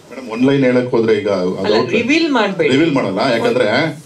Madam line ಹೇಳಕ್ ಹೋದ್ರೆ ಈಗ ಅಲ್ಲ ರಿವೀಲ್ ಮಾಡ್ಬೇಡಿ ರಿವೀಲ್ ಮಾಡಲ್ಲ ಯಾಕಂದ್ರೆ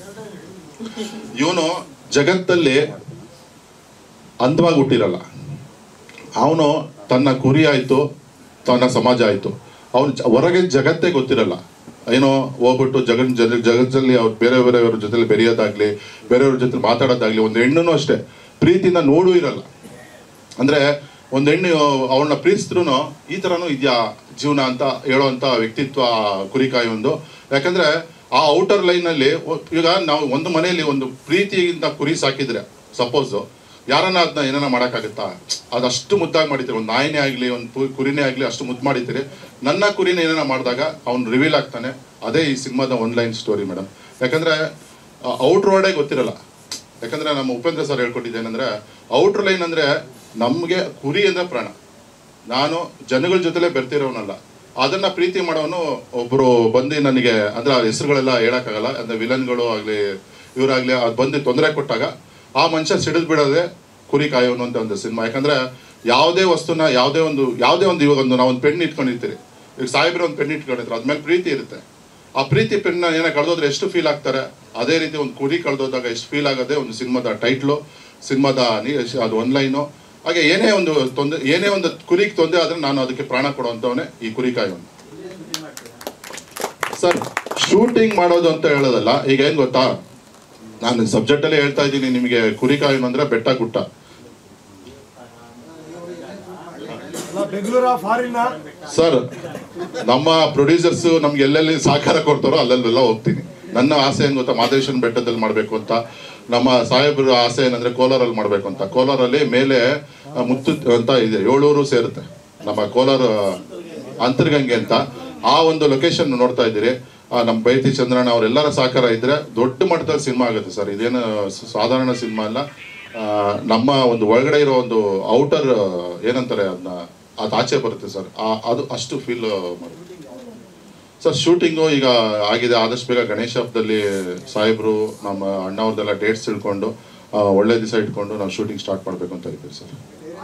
ಇವನು ಜಗತ್ತಲ್ಲಿ ಅಂದವಾಗಿ ಹುಟ್ಟಿರಲ್ಲ ಅವನು ತನ್ನ ಕುರಿ ಆಯ್ತು ತನ್ನ ಸಮಾಜ ಆಯ್ತು ಅವನು ಹೊರಗೆ ಜಗತ್ತೇ ಗೊತ್ತಿರಲ್ಲ ಏನೋ ಹೋಗ್ಬಿಟ್ಟು ಜಗತ್ ಜನ ಜಗತ್ತಲ್ಲಿ ಅವ್ರು ಬೇರೆ ಬೇರೆಯವ್ರ ಜೊತೆ ಬೆರೆಯೋದಾಗ್ಲಿ ಬೇರೆಯವ್ರ ಜೊತೆ ಮಾತಾಡೋದಾಗ್ಲಿ ಒಂದು ಹೆಣ್ಣು ಅಷ್ಟೇ ಪ್ರೀತಿಯಿಂದ ನೋಡೂ ಇರಲ್ಲ ಅಂದ್ರೆ ಒಂದು ಹೆಣ್ಣು ಅವಳನ್ನ ಪ್ರೀತಿಸಿದ್ರು ಈ ಥರನೂ ಇದೆಯಾ ಜೀವನ ಅಂತ ಹೇಳೋವಂಥ ವ್ಯಕ್ತಿತ್ವ ಕುರಿಕಾಯಿ ಒಂದು ಯಾಕಂದ್ರೆ ಆ ಔಟರ್ ಲೈನಲ್ಲಿ ಈಗ ನಾವು ಒಂದು ಮನೆಯಲ್ಲಿ ಒಂದು ಪ್ರೀತಿಯಿಂದ ಕುರಿ ಸಾಕಿದ್ರೆ ಸಪೋಸು ಯಾರನ್ನ ಅದನ್ನ ಏನಾರ ಮಾಡೋಕ್ಕಾಗುತ್ತಾ ಅದಷ್ಟು ಮುದ್ದಾಗಿ ಮಾಡಿರ್ತೀರಿ ಒಂದು ನಾಯಿನೇ ಆಗಲಿ ಒಂದು ಪು- ಕುರಿನೇ ಆಗಲಿ ಅಷ್ಟು ಮುದ್ದು ಮಾಡಿರ್ತೀರಿ ನನ್ನ ಕುರಿನ ಏನಾರ ಮಾಡಿದಾಗ ಅವ್ನು ರಿವೀಲ್ ಆಗ್ತಾನೆ ಅದೇ ಈ ಸಿನಿಮಾದ ಒನ್ಲೈನ್ ಸ್ಟೋರಿ ಮೇಡಮ್ ಯಾಕಂದ್ರೆ ಔಟ್ ರೋಡೇ ಗೊತ್ತಿರಲ್ಲ ಯಾಕಂದ್ರೆ ನಮ್ಮ ಉಪೇಂದ್ರ ಸರ್ ಹೇಳ್ಕೊಟ್ಟಿದ್ದೇನೆಂದ್ರೆ ಔಟರ್ ಲೈನ್ ಅಂದ್ರೆ ನಮಗೆ ಕುರಿ ಅಂದ್ರೆ ಪ್ರಾಣ ನಾನು ಜನಗಳ ಜೊತೆಲೇ ಬೆರ್ತಿರೋನಲ್ಲ ಅದನ್ನ ಪ್ರೀತಿ ಮಾಡೋನು ಒಬ್ರು ಬಂದು ನನಗೆ ಅಂದ್ರೆ ಆ ಹೆಸರುಗಳೆಲ್ಲ ಹೇಳಕ್ಕಾಗಲ್ಲ ಅಂದ್ರೆ ವಿಲನ್ಗಳು ಆಗ್ಲಿ ಇವರಾಗ್ಲಿ ಅದು ಬಂದು ತೊಂದರೆ ಕೊಟ್ಟಾಗ ಆ ಮನುಷ್ಯ ಸಿಡಿದು ಬಿಡೋದೇ ಕುರಿ ಕಾಯೋನು ಅಂತ ಒಂದು ಸಿನಿಮಾ ಯಾಕಂದ್ರೆ ಯಾವುದೇ ವಸ್ತುನ ಯಾವುದೇ ಒಂದು ಯಾವುದೇ ಒಂದು ಇವಾಗ ಒಂದು ನಾವು ಒಂದು ಪೆನ್ ಇಟ್ಕೊಂಡಿರ್ತೀರಿ ಈಗ ಸಾಹೇಬ್ರೆ ಒಂದು ಪೆನ್ ಇಟ್ಕೊಂಡಿರ್ತಾರೆ ಅದ್ಮೇಲೆ ಪ್ರೀತಿ ಇರುತ್ತೆ ಆ ಪ್ರೀತಿ ಪೆನ್ನ ಏನೋ ಕಳೆದೋದ್ರೆ ಎಷ್ಟು ಫೀಲ್ ಆಗ್ತಾರೆ ಅದೇ ರೀತಿ ಒಂದು ಕುರಿ ಕಳೆದೋದಾಗ ಎಷ್ಟು ಫೀಲ್ ಆಗೋದೇ ಒಂದು ಸಿನಿಮಾದ ಟೈಟ್ಲು ಸಿನಿಮಾದ ನೀ- ಅದು ಒನ್ಲೈನು ಹಾಗೆ ಏನೇ ಒಂದು ತೊಂದರೆ ಏನೇ ಒಂದು ಕುರಿಗೆ ತೊಂದರೆ ಆದ್ರೆ ನಾನು ಅದಕ್ಕೆ ಪ್ರಾಣ ಕೊಡುವಂಥವನೇ ಈ ಕುರಿಕಾಯವನು ಸರ್ ಶೂಟಿಂಗ್ ಮಾಡೋದು ಅಂತ ಹೇಳೋದಲ್ಲ ಈಗ ಏನ್ ಗೊತ್ತಾ ನಾನು ಸಬ್ಜೆಕ್ಟ್ ಅಲ್ಲೇ ಹೇಳ್ತಾ ಇದ್ದೀನಿ ನಿಮಗೆ ಕುರಿಕಾಯವನು ಅಂದ್ರೆ ಬೆಟ್ಟ ಗುಟ್ಟ ಬೆಂಗಳೂರ ಫಾರಿನ ಸರ್ ನಮ್ಮ ಪ್ರೊಡ್ಯೂಸರ್ಸ್ ನಮ್ಗೆ ಎಲ್ಲೆಲ್ಲಿ ಸಹಕಾರ ಕೊಡ್ತಾರೋ ಅಲ್ಲೆಲ್ಲ ಹೋಗ್ತೀನಿ ನನ್ನ ಆಸೆ ಏನ್ ಗೊತ್ತಾ ಮಾದೇಶ್ವರನ ಬೆಟ್ಟದಲ್ಲಿ ಮಾಡಬೇಕು ಅಂತ ನಮ್ಮ ಸಾಹೇಬ್ರ ಆಸೆ ಏನಂದ್ರೆ ಕೋಲಾರಲ್ಲಿ ಮಾಡಬೇಕು ಅಂತ ಕೋಲಾರಲ್ಲಿ ಮೇಲೆ ಆ, ಮುತ್ತು ಅಂತ ಇದೆ ಏಳೂರು ಸೇರುತ್ತೆ ನಮ್ಮ ಕೋಲಾರ ಅಂತರ್ಗಂಗೆ ಅಂತ ಆ ಒಂದು ಲೊಕೇಶನ್ ನೋಡ್ತಾ ಇದ್ದೀರಿ ಆ, ನಮ್ಮ ಬೈತಿ ಚಂದ್ರಣ್ಣ ಅವರೆಲ್ಲರ ಸಹಕಾರ ಇದ್ರೆ ದೊಡ್ಡ ಮಟ್ಟದಲ್ಲಿ ಸಿನಿಮಾ ಆಗುತ್ತೆ ಸರ್ ಇದೇನು ಸ- ಸಾಧಾರಣ ಸಿನಿಮಾ ಅಲ್ಲ ಆ, ನಮ್ಮ ಒಂದು ಒಳಗಡೆ ಇರೋ ಒಂದು ಔಟರ್ ಏನಂತಾರೆ ಅದನ್ನ ಅದು ಆಚೆ ಬರುತ್ತೆ ಸರ್ ಆ- ಅದು ಅಷ್ಟು ಫೀಲ್ ಮಾಡುತ್ತೆ ಸರ್ ಶೂಟಿಂಗು ಈಗ ಆಗಿದೆ ಆದಷ್ಟು ಬೇಗ ಗಣೇಶ ಹಬ್ಬದಲ್ಲಿ ಸಾಹೇಬ್ರು ನಮ್ಮ ಅಣ್ಣವ್ರದ್ದೆಲ್ಲ ಡೇಟ್ಸ್ ತಿಳ್ಕೊಂಡು ಆ, ಒಳ್ಳೆ ದಿವಸ ಇಟ್ಕೊಂಡು ನಾವು ಶೂಟಿಂಗ್ ಸ್ಟಾರ್ಟ್ ಮಾಡಬೇಕು ಅಂತ ಇದ್ದೀವಿ ಸರ್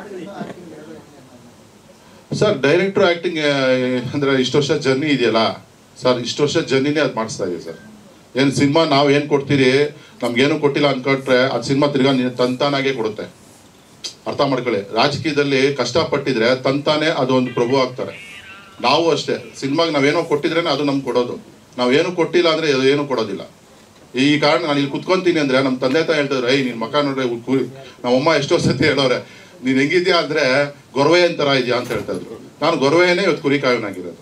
ಸರ್ ಡೈರೆಕ್ಟ್ರು ಆ್ಯಕ್ಟಿಂಗ್ ಅಂದರೆ ಇಷ್ಟು ವರ್ಷ ಜರ್ನಿ ಇದೆಯಲ್ಲ ಸರ್ ಇಷ್ಟು ವರ್ಷ ಜರ್ನಿನೇ ಅದು ಮಾಡಿಸ್ತಾ ಇದೆ ಸರ್ ಏನು ಸಿನಿಮಾ ನಾವು ಏನು ಕೊಡ್ತೀರಿ ನಮ್ಗೇನು ಕೊಟ್ಟಿಲ್ಲ ಅನ್ಕೊಟ್ರೆ ಅದು ಸಿನಿಮಾ ತಿರ್ಗಾ ನಿ- ತಂತಾನಾಗೆ ಕೊಡುತ್ತೆ ಅರ್ಥ ಮಾಡ್ಕೊಳ್ಳಿ ರಾಜಕೀಯದಲ್ಲಿ ಕಷ್ಟಪಟ್ಟಿದ್ರೆ ತಂತಾನೆ ಅದು ಒಂದು ಪ್ರಭು ಆಗ್ತಾರೆ ನಾವು ಅಷ್ಟೇ ಸಿನಿಮಾಗೆ ನಾವೇನೋ ಕೊಟ್ಟಿದ್ರೇನೆ ಅದು ನಮ್ಗೆ ಕೊಡೋದು ನಾವೇನು ಕೊಟ್ಟಿಲ್ಲ ಅಂದ್ರೆ ಅದು ಏನು ಕೊಡೋದಿಲ್ಲ ಈ ಕಾರಣ ನಾನು ಇಲ್ಲಿ ಕುತ್ಕೊಂತೀನಿ ಅಂದ್ರೆ ನಮ್ಮ ತಂದೆ ತಾಯಿ ಹೇಳ್ತಿದ್ರು ಐ ನಿನ್ ಮಕ ನೋಡ್ರೆ ಉ- ಕುರಿ ನಮ್ಮಮ್ಮ ಎಷ್ಟೋ ಸತಿ ಹೇಳೋರೆ ನೀನ್ ಹೆಂಗಿದ್ಯಾ ಅಂದ್ರೆ ಗೊರವೆ ತರ ಇದೆಯಾ ಅಂತ ಹೇಳ್ತಾ ಇದ್ರು ನಾನು ಗೊರವೆನೇ ಇವತ್ತು ಕುರಿ ಕಾಯವನಾಗಿರೋದು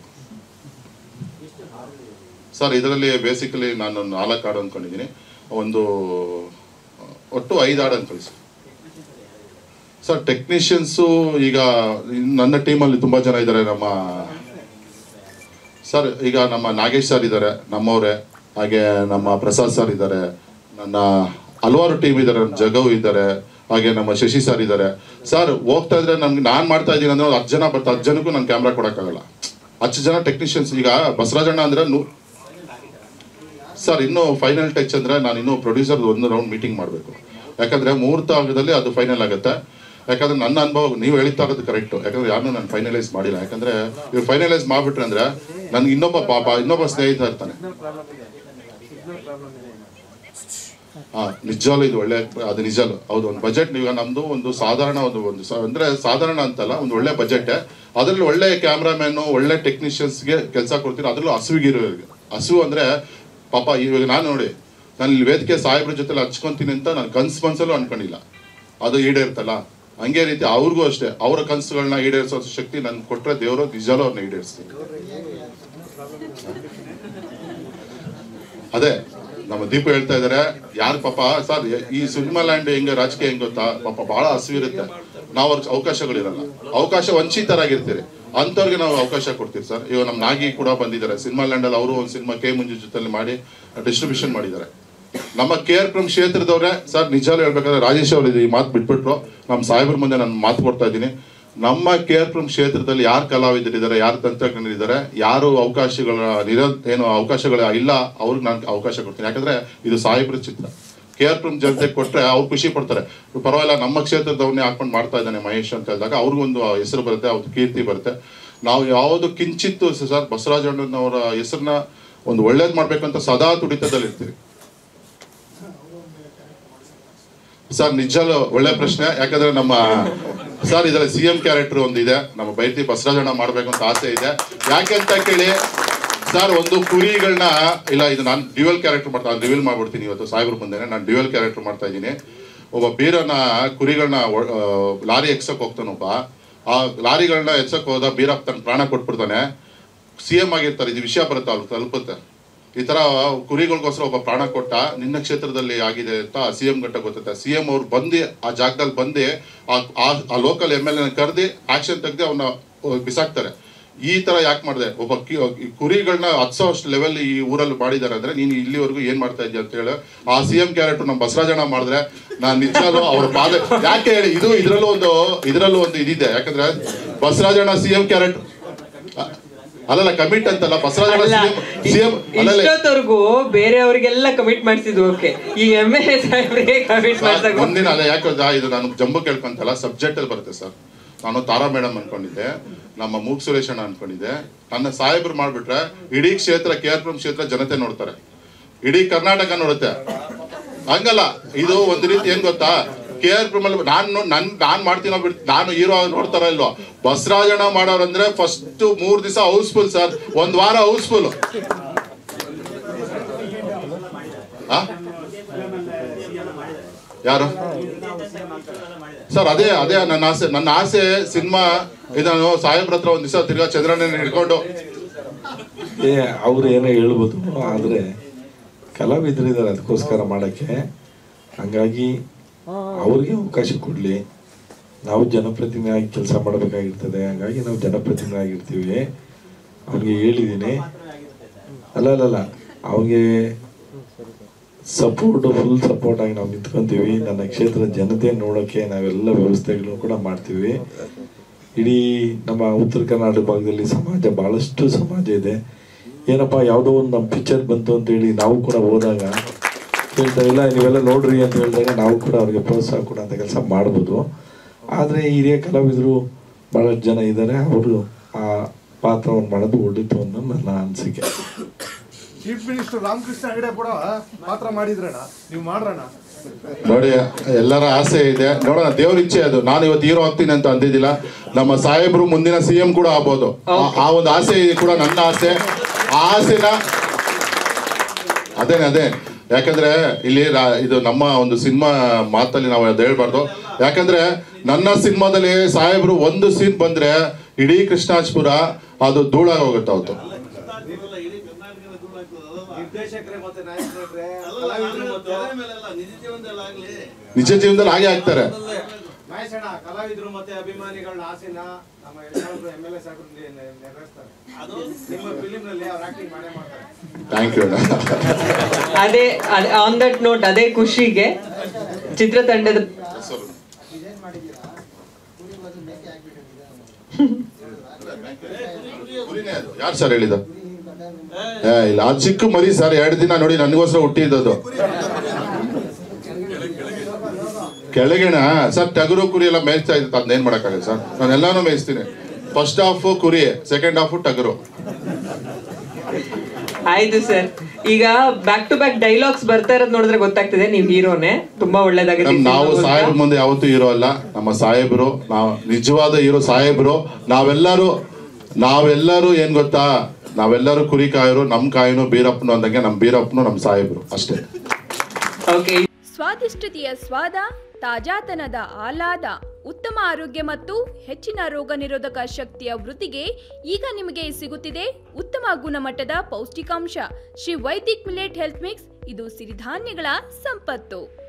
ಸರ್ ಇದರಲ್ಲಿ ಬೇಸಿಕಲಿ ನಾನು ನಾಲ್ಕು ಹಾಡು ಅಂದ್ಕೊಂಡಿದ್ದೀನಿ ಒಂದು ಒಟ್ಟು ಐದು ಹಾಡು ಅನ್ಕೊಳ್ಳಿ ಸರ್ ಸರ್ ಟೆಕ್ನಿಷಿಯನ್ಸು ಈಗ ನನ್ನ ಟೀಮಲ್ಲಿ ತುಂಬ ಜನ ಇದ್ದಾರೆ ನಮ್ಮ ಸರ್ ಈಗ ನಮ್ಮ ನಾಗೇಶ್ ಸರ್ ಇದ್ದಾರೆ ನಮ್ಮವರೇ ಹಾಗೆ ನಮ್ಮ ಪ್ರಸಾದ್ ಸರ್ ಇದ್ದಾರೆ ನನ್ನ ಹಲವಾರು ಟೀಮ್ ಇದ್ದಾರೆ ನಮ್ಮ ಜಗವ್ ಇದ್ದಾರೆ ಹಾಗೆ ನಮ್ಮ ಶಶಿ ಸರ್ ಇದ್ದಾರೆ ಸರ್ ಹೋಗ್ತಾ ಇದ್ರೆ ನಮ್ಗೆ ನಾನು ಮಾಡ್ತಾ ಇದ್ದೀನಿ ಅಂದ್ರೆ ಒಂದು ಹತ್ತು ಜನ ಬರ್ತಾ ಹತ್ತು ಜನಕ್ಕೂ ನಾನು ಕ್ಯಾಮ್ರಾ ಕೊಡೋಕ್ಕಾಗಲ್ಲ ಹತ್ತು ಜನ ಟೆಕ್ನಿಷಿಯನ್ಸ್ ಈಗ ಬಸವರಾಜಣ್ಣ ಅಂದ್ರೆ ನೂ ಸರ್ ಇನ್ನು ಫೈನಲ್ ಟಚ್ ಅಂದ್ರೆ ನಾನು ಇನ್ನೂ ಪ್ರೊಡ್ಯೂಸರ್ ಒಂದು ರೌಂಡ್ ಮೀಟಿಂಗ್ ಮಾಡಬೇಕು ಯಾಕಂದ್ರೆ ಮುಹೂರ್ತ ಆಗದಲ್ಲಿ ಅದು ಫೈನಲ್ ಆಗುತ್ತೆ ಯಾಕಂದ್ರೆ ನನ್ನ ಅನುಭವ ನೀವು ಹೇಳ್ತಾ ಇರೋದು ಕರೆಕ್ಟ್ ಯಾಕಂದ್ರೆ ಯಾರನ್ನೂ ನಾನು ಫೈನಲೈಸ್ ಮಾಡಿಲ್ಲ ಯಾಕಂದ್ರೆ ಇವ್ರು ಫೈನಲೈಸ್ ಮಾಡ್ಬಿಟ್ರೆ ಅಂದ್ರೆ ನನ್ಗೆ ಇನ್ನೊಬ್ಬ ಪಾಪ ಇನ್ನೊಬ್ಬ ಸ್ನೇಹಿತ ಇರ್ತಾನೆ ಹಾ ನಿಜವಾಗ್ಲೂ ಇದು ಒಳ್ಳೆ ಅದು ನಿಜಾಲು ಹೌದು ಒಂದು ಬಜೆಟ್ ಈಗ ನಮ್ದು ಒಂದು ಸಾಧಾರಣ ಒಂದು ಒಂದು ಸ- ಅಂದ್ರೆ ಸಾಧಾರಣ ಅಂತಲ್ಲ ಒಂದು ಒಳ್ಳೆ ಬಜೆಟ್ ಅದ್ರಲ್ಲಿ ಒಳ್ಳೆ ಕ್ಯಾಮ್ರಾಮ್ಯಾನು ಒಳ್ಳೆ ಟೆಕ್ನಿಷಿಯನ್ಸ್ಗೆ ಕೆಲಸ ಕೊಡ್ತೀನಿ ಅದ್ರಲ್ಲೂ ಹಸುವಿಗಿರೋರಿಗೆ ಹಸು ಅಂದ್ರೆ ಪಾಪ ಇವಾಗ ನಾನು ನೋಡಿ ನಾನು ಇಲ್ಲಿ ವೇದಿಕೆ ಸಾಹೇಬ್ರ ಜೊತೆ ಹಚ್ಕೊಂತೀನಿ ಅಂತ ನಾನು ಕನ್ಸ್ ಮನ್ಸಲ್ಲೂ ಅನ್ಕೊಂಡಿಲ್ಲ ಅದು ಈಡೇರ್ತಲ್ಲ ಹಂಗೆ ರೀತಿ ಅವ್ರಿಗೂ ಅಷ್ಟೇ ಅವರ ಕನಸುಗಳನ್ನ ಈಡೇರಿಸೋ ಶಕ್ತಿ ನನ್ಗೆ ಕೊಟ್ರೆ ದೇವರು ನಿಜಾಲು ಅವ್ರನ್ನ ಈಡೇರಿಸ್ತೀನಿ ಅದೇ ನಮ್ಮ ದೀಪ ಹೇಳ್ತಾ ಇದಾರೆ ಯಾರು ಪಾಪ ಸರ್ ಈ ಸಿನಿಮಾ ಲ್ಯಾಂಡ್ ಹೆಂಗ ರಾಜಕೀಯ ಹೆಂಗ್ ಗೊತ್ತಾ ಪಾಪ ಬಹಳ ಹಸಿವಿರುತ್ತೆ ನಾವು ಅವ್ರಿಗೆ ಅವಕಾಶಗಳಿರಲ್ಲ ಅವಕಾಶ ವಂಚಿತರಾಗಿರ್ತೀರಿ ಅಂಥವ್ರಿಗೆ ನಾವು ಅವಕಾಶ ಕೊಡ್ತೀವಿ ಸರ್ ಇವಾಗ ನಮ್ಮ ನಾಗಿ ಕೂಡ ಬಂದಿದ್ದಾರೆ ಸಿನಿಮಾ ಲ್ಯಾಂಡ್ ಅಲ್ಲಿ ಅವರು ಒಂದು ಸಿನಿಮಾ ಕೆ ಮುಂಜು ಜೊತೆಲಿ ಮಾಡಿ ಡಿಸ್ಟ್ರಿಬ್ಯೂಷನ್ ಮಾಡಿದ್ದಾರೆ ನಮ್ಮ ಕೆ ಆರ್ ಪ್ರಮ್ ಕ್ಷೇತ್ರದವ್ರೆ ಸರ್ ನಿಜಾಲು ಹೇಳ್ಬೇಕಾದ್ರೆ ರಾಜೇಶ್ ಅವರು ಈ ಮಾತು ಬಿಟ್ಬಿಟ್ರು ನಮ್ಮ ಸಾಹೇಬ್ರ ಮುಂದೆ ನಾನು ಮಾತು ಕೊಡ್ತಾ ಇದ್ದೀನಿ ನಮ್ಮ ಕೆ ಆರ್ ಪ್ರಮ್ ಕ್ಷೇತ್ರದಲ್ಲಿ ಯಾರು ಕಲಾವಿದರಿದ್ದಾರೆ ಯಾರು ತಂತ್ರಜ್ಞರಿದ್ದಾರೆ ಯಾರು ಅವಕಾಶಗಳ ನಿರ ಏನು ಅವಕಾಶಗಳ ಇಲ್ಲ ಅವ್ರಿಗೆ ನಾನು ಅವಕಾಶ ಕೊಡ್ತೀನಿ ಯಾಕಂದ್ರೆ ಇದು ಸಾಹೇಬ್ರ ಚಿತ್ರ ಕೆ ಆರ್ ಪ್ರಮ್ ಜನತೆಗೆ ಕೊಟ್ರೆ ಅವ್ರು ಖುಷಿ ಪಡ್ತಾರೆ ಪರವಾಗಿಲ್ಲ ನಮ್ಮ ಕ್ಷೇತ್ರದವನ್ನೇ ಹಾಕೊಂಡು ಮಾಡ್ತಾ ಇದ್ದಾನೆ ಮಹೇಶ್ ಅಂತ ಹೇಳಿದಾಗ ಅವ್ರಿಗೊಂದು ಹೆಸರು ಬರುತ್ತೆ ಅವ್ರ ಕೀರ್ತಿ ಬರುತ್ತೆ ನಾವು ಯಾವುದು ಕಿಂಚಿತ್ತು ಸರ್ ಬಸವರಾಜಣ್ಣನವರ ಹೆಸರನ್ನ ಒಂದು ಒಳ್ಳೇದು ಮಾಡ್ಬೇಕಂತ ಸದಾ ತುಡಿತದಲ್ಲಿರ್ತೀವಿ ಸರ್ ನಿಜಲು ಒಳ್ಳೆ ಪ್ರಶ್ನೆ ಯಾಕಂದ್ರೆ ನಮ್ಮ ಸರ್ ಇದರಲ್ಲಿ ಸಿ ಎಂ ಕ್ಯಾರೆಕ್ಟರ್ ಒಂದಿದೆ ನಮ್ಮ ಬೈತಿ ಬಸವರಾಜಣ್ಣ ಮಾಡ್ಬೇಕು ಅಂತ ಆಸೆ ಇದೆ ಯಾಕೆ ಅಂತ ಕೇಳಿ ಸರ್ ಒಂದು ಕುರಿಗಳನ್ನ ಇಲ್ಲ ಇದು ನಾನು ಡ್ಯುವೆಲ್ ಕ್ಯಾರೆಕ್ಟರ್ ಮಾಡ್ತಾ ರಿವೀಲ್ ಮಾಡ್ಬಿಡ್ತೀನಿ ಇವತ್ತು ಸಾಹೇಬ್ರ ಮುಂದೆ ನಾನು ಡ್ಯುವೆಲ್ ಕ್ಯಾರೆಕ್ಟರ್ ಮಾಡ್ತಾ ಇದ್ದೀನಿ ಒಬ್ಬ ಬೀರನ ಕುರಿಗಳನ್ನ ಒ- ಆ, ಲಾರಿ ಎಕ್ಸಕ್ ಹೋಗ್ತಾನೊಬ್ಬ ಆ ಲಾರಿಗಳನ್ನ ಎಚ್ಚಕ್ ಹೋದ ಬೀರಪ್ಪ ತನ್ನ ಪ್ರಾಣ ಕೊಟ್ಬಿಡ್ತಾನೆ ಸಿ ಎಂ ಆಗಿರ್ತಾರೆ ಇದು ವಿಷಯ ಬರುತ್ತೆ ಅವ್ರು ತಲುಪುತ್ತೆ ಈ ತರ ಕುರಿಗಳಿಗೋಸ್ಕರ ಒಬ್ಬ ಪ್ರಾಣ ಕೊಟ್ಟ ನಿನ್ನ ಕ್ಷೇತ್ರದಲ್ಲಿ ಆಗಿದೆ ಅಂತ ಸಿ ಎಂ ಗಂಟ ಗೊತ್ತೈತೆ ಸಿ ಎಂ ಅವ್ರು ಬಂದು ಆ ಜಾಗದಲ್ಲಿ ಬಂದು ಆ- ಆ- ಆ ಲೋಕಲ್ ಎಮ್ ಎಲ್ ಎನ ಕರೆದು ಆಕ್ಷನ್ ತೆಗೆದು ಅವನ್ನ ಬಿಸಾಕ್ತಾರೆ ಈ ತರ ಯಾಕೆ ಮಾಡಿದೆ ಒಬ್ಬ ಕಿ- ಈ ಕುರಿಗಳನ್ನ ಹತ್ಸೋಷ್ಟು ಲೆವೆಲ್ ಈ ಊರಲ್ಲಿ ಮಾಡಿದ್ದಾರೆ ಅಂದ್ರೆ ನೀನು ಇಲ್ಲಿವರೆಗೂ ಏನ್ ಮಾಡ್ತಾ ಇದ್ದೀಯ ಅಂತ ಹೇಳಿ ಆ ಸಿ ಎಂ ಕ್ಯಾರೆಕ್ಟರ್ ನಮ್ಮ ಬಸವರಾಜಣ್ಣ ಮಾಡಿದ್ರೆ ನಾನು ನಿಜಾಲು ಅವ್ರ ಪಾದ ಯಾಕೆ ಹೇಳಿ ಇದು ಇದ್ರಲ್ಲೂ ಒಂದು ಇದ್ರಲ್ಲೂ ಒಂದು ಇದಿದೆ ಯಾಕಂದ್ರೆ ಬಸವರಾಜಣ್ಣ ಸಿ ಎಂ ಕ್ಯಾರೆಕ್ಟರ್ ಅಲ್ಲಲ್ಲ ಕಮಿಟ್ ಅಂತಲ್ಲ ಬಸವರಾಜಣ್ಣ ಅಲ್ಲ ಸಿ ಎಂ ಅಲ್ಲಲ್ಲ ಇಷ್ಟೊತ್ತವರೆಗೂ ಬೇರೆಯವ್ರಿಗೆಲ್ಲ ಕಮಿಟ್ ಮಾಡಿಸಿದ್ವು ಓಕೆ ಈ ಎಮ್ ಎಲ್ ಎ ಸಾಹೇಬ್ರಿಗೆ ಕಮಿಟ್ ಸರ್, ಮಾಡ್ಸಕ್ ಮುಂದಿನ ಅಲ್ಲ ಯಾಕೆ ಗೊತ್ತಾ? ಇದು ನಾನು ಜಂಬು ಕೇಳ್ಕೊಂತಲ್ಲ ಸಬ್ಜೆಕ್ಟ್ ಅಲ್ಲಿ ಬರುತ್ತೆ ಸರ್ ನಾನು ತಾರಾ ಮೇಡಮ್ ಅನ್ಕೊಂಡಿದ್ದೆ ನಮ್ಮ ಮೂಗ್ ಸುರೇಶ್ ಅಣ್ಣ ಅನ್ಕೊಂಡಿದ್ದೆ ನನ್ನ ಸಾಹೇಬ್ರು ಮಾಡ್ಬಿಟ್ರೆ ಇಡೀ ಕ್ಷೇತ್ರ ಕೆ ಆರ್ ಪುರಂ ಕ್ಷೇತ್ರ ಜನತೆ ನೋಡ್ತಾರೆ ಇಡೀ ಕರ್ನಾಟಕ ನೋಡುತ್ತೆ ಹಂಗಲ್ಲ ಇದು ಒಂದು ರೀತಿ ಏನ್ ಗೊತ್ತಾ ಕೆ ಆರ್ ಪುರಂ ಅಲ್ಲಿ ನಾನು ನನ್ ನಾನ್ ಮಾಡ್ತೀನೋ ಬಿಡ್ ನಾನು ಹೀರೋ ನೋಡ್ತಾರ ಇಲ್ವೋ ಬಸರಾಜಣ್ಣ ಮಾಡೋರಂದ್ರೆ ಫಸ್ಟ್ ಮೂರ್ ದಿವಸ ಹೌಸ್ಫುಲ್ ಸರ್ ಒಂದ್ ವಾರ ಹೌಸ್ಫುಲ್ ಆ ಯಾರು ಸರ್ ಅದೇ ಅದೇ ನನ್ನ ಆಸೆ ನನ್ನ ಆಸೆ ಸಿನಿಮಾ ಇದನ್ನು ಸಾಹೇಬ್ರ ಹತ್ರ ಒಂದ್ ದಿವಸ ತಿರ್ಗಾ ಚಂದ್ರಣ್ಣ ಹಿಡ್ಕೊಂಡು ಏ ಅವ್ರು ಏನೋ ಹೇಳ್ಬೋದು ಆದರೆ ಕಲಾವಿದರಿದ್ದಾರೆ ಅದಕ್ಕೋಸ್ಕರ ಮಾಡೋಕ್ಕೆ ಹಂಗಾಗಿ ಅವ್ರಿಗೆ ಅವಕಾಶ ಕೊಡಲಿ ನಾವು ಜನಪ್ರತಿನಿಧಿಯಾಗಿ ಕೆಲಸ ಮಾಡಬೇಕಾಗಿರ್ತದೆ ಹಂಗಾಗಿ ನಾವು ಜನಪ್ರತಿನಿಧಿ ಆಗಿರ್ತೀವಿ ಅವ್ರಿಗೆ ಹೇಳಿದ್ದೀನಿ ಅಲ್ಲ ಅಲ್ಲ ಅಲ್ಲ ಅವ್ರಿಗೆ ಸಪೋರ್ಟ್ ಫುಲ್ ಸಪೋರ್ಟ್ ಆಗಿ ನಾವು ನಿಂತ್ಕೊಂತೀವಿ ನನ್ನ ಕ್ಷೇತ್ರದ ಜನತೆ ನೋಡೋಕ್ಕೆ ನಾವೆಲ್ಲ ವ್ಯವಸ್ಥೆಗಳನ್ನು ಕೂಡ ಮಾಡ್ತೀವಿ ಇಡೀ ನಮ್ಮ ಉತ್ತರ ಕರ್ನಾಟಕ ಭಾಗದಲ್ಲಿ ಸಮಾಜ ಭಾಳಷ್ಟು ಸಮಾಜ ಇದೆ ಏನಪ್ಪ ಯಾವುದೋ ಒಂದು ನಮ್ಮ ಪಿಕ್ಚರ್ ಬಂತು ಅಂತೇಳಿ ನಾವು ಕೂಡ ಹೋದಾಗ ಹೇಳ್ತಾ ಇಲ್ಲ ನೀವೆಲ್ಲ ನೋಡ್ರಿ ಅಂತ ಹೇಳಿದಾಗ ನಾವು ಕೂಡ ಅವ್ರಿಗೆ ಪ್ರೋತ್ಸಾಹ ಕೊಡೋಂಥ ಕೆಲಸ ಮಾಡ್ಬೋದು ಆದರೆ ಹಿರಿಯ ಕಲಾವಿದರು ಭಾಳಷ್ಟು ಜನ ಇದ್ದಾರೆ ಅವರು ಆ ಪಾತ್ರವನ್ನು ಮಾಡೋದು ಒಳ್ಳಿತು ಅನ್ನೋ ನನ್ನ ಅನಿಸಿಕೆ ಚೀಫ್ ಮಿನಿಸ್ಟರ್ ರಾಮಕೃಷ್ಣ ಹೆಗಡೆ ಕೂಡ ಪಾತ್ರ ಮಾಡಿದ್ರಣ್ಣ ನೀವು ಮಾಡ್ರಣ್ಣ ನೋಡಿ ಎಲ್ಲರ ಆಸೆ ಇದೆ ನೋಡೋಣ ದೇವ್ರ ಇಚ್ಛೆ ಅದು ನಾನು ಇವತ್ತು ಹೀರೋ ಆಗ್ತೀನಿ ಅಂತ ಅಂದಿದ್ದಿಲ್ಲ ನಮ್ಮ ಸಾಹೇಬ್ರು ಮುಂದಿನ ಸಿ ಎಂ ಕೂಡ ಆಗ್ಬೋದು ಆ- ಆ ಒಂದು ಆಸೆ ಇದೆ ಕೂಡ ನನ್ನ ಆಸೆ ಆ ಆಸೆನ ಅದೇನೆ ಅದೇ ಯಾಕಂದ್ರೆ ಇಲ್ಲಿ ರಾ- ಇದು ನಮ್ಮ ಒಂದು ಸಿನಿಮಾ ಮಾತಲ್ಲಿ ನಾವು ಅದು ಹೇಳ್ಬಾರ್ದು ಯಾಕಂದ್ರೆ ನನ್ನ ಸಿನಿಮಾದಲ್ಲಿ ಸಾಹೇಬ್ರು ಒಂದು ಸೀನ್ ಬಂದ್ರೆ ಇಡೀ ಕೃಷ್ಣಾಜ್ಪುರ ಅದು ಧೂಳಾಗಿ ಹೋಗುತ್ತೆ ಅವತ್ತು ನಿರ್ದೇಶಕರೇ ಮತ್ತೆ ನಾಯಕರೇ ಕಲಾವಿದರು ಮತ್ತು ನಿಜ ಜೀವನದಲ್ಲಿ ಹಾಗೆ ಆಗ್ತಾರೆ ಮಹೇಶಣ್ಣ ಕಲಾವಿದರು ಮತ್ತೆ ಅಭಿಮಾನಿಗಳ ಆಸೆನ ನಮ್ಮ ಯಶವಂತರು ಎಮ್ ಎಲ್ ಎ ಸಾಹೇಬರು ನೆ- ನೆ- ನೆರವೇರಿಸ್ತಾರೆ ನಿಮ್ಮ ಫಿಲಿಂ ನಲ್ಲಿ ಅವ್ರು ಆಕ್ಟಿಂಗ್ ಮಾಡೇ ಮಾಡ್ತಾರೆ ಥ್ಯಾಂಕ್ ಯು ಅದೇ ಆನ್ ದಟ್ ನೋಟ್ ಅದೇ ಖುಷಿಗೆ ಚಿತ್ರತಂಡದ ಯಾರು ಸರ್ ಹೇಳಿದ ಏ ಇಲ್ಲ ಅದು ಚಿಕ್ಕ ಮರಿ ಸರ್ ಎರಡು ದಿನ ನೋಡಿ ನನಗೋಸ್ಕರ ಹುಟ್ಟಿದ್ದದು ಕೆಳಗಿನ ಸರ್ ಟಗರು ಕುರಿ ಎಲ್ಲ ಮೇಯ್ಸ್ತಾ ಇತ್ತು ಅದನ್ನೇನ್ ಮಾಡಕ್ಕಾಗಲ್ಲ ಸರ್ ನಾನು ಎಲ್ಲಾನು ಮೇಯಿಸ್ತೀನಿ ಫಸ್ಟ್ ಹಾಫ್ ಕುರಿ ಸೆಕೆಂಡ್ ಹಾಫ್ ಟಗರು ಆಯ್ತು ಸರ್ ಈಗ ಬ್ಯಾಕ್ ಟು ಬ್ಯಾಕ್ ಡೈಲಾಗ್ಸ್ ಬರ್ತಾ ಇರೋದ್ ನೋಡಿದ್ರೆ ಗೊತ್ತಾಗ್ತದೆ ನೀವು ಹೀರೋನೆ ತುಂಬಾ ಒಳ್ಳೇದಾಗಿದೆ ನಮ್ ಈ ನಾವು ಸಿನಿಮಾ ಸಾಹೇಬ್ರ ಅಂತ. ಮುಂದೆ ಯಾವತ್ತೂ ಹೀರೋ ಅಲ್ಲ ನಮ್ಮ ಸಾಹೇಬರು ನಾವು ನಿಜವಾದ ಹೀರೋ ಸಾಹೇಬರು ನಾವೆಲ್ಲರೂ ನಾವೆಲ್ಲರೂ ಏನ್ ಗೊತ್ತಾ ನಾವೆಲ್ಲರೂ ಕುರಿ ಕಾಯರು ನಮ್ ಕಾಯನು ಬೀರಪ್ಪನು ಅಂದಂಗೆ ನಮ್ ಬೀರಪ್ಪನು ನಮ್ ಸಾಹೇಬರು ಅಷ್ಟೇ ಓಕೆ ಸ್ವಾದಿಷ್ಟತೆಯ ಸ್ವಾದ ತಾಜಾತನದ ಆಹ್ಲಾದ ಉತ್ತಮ ಆರೋಗ್ಯ ಮತ್ತು ಹೆಚ್ಚಿನ ರೋಗ ನಿರೋಧಕ ಶಕ್ತಿಯ ವೃದ್ಧಿಗೆ ಈಗ ನಿಮಗೆ ಸಿಗುತ್ತಿದೆ ಉತ್ತಮ ಗುಣಮಟ್ಟದ ಪೌಷ್ಟಿಕಾಂಶ Shri Vaidik millet health mix ಇದು ಸಿರಿಧಾನ್ಯಗಳ ಸಂಪತ್ತು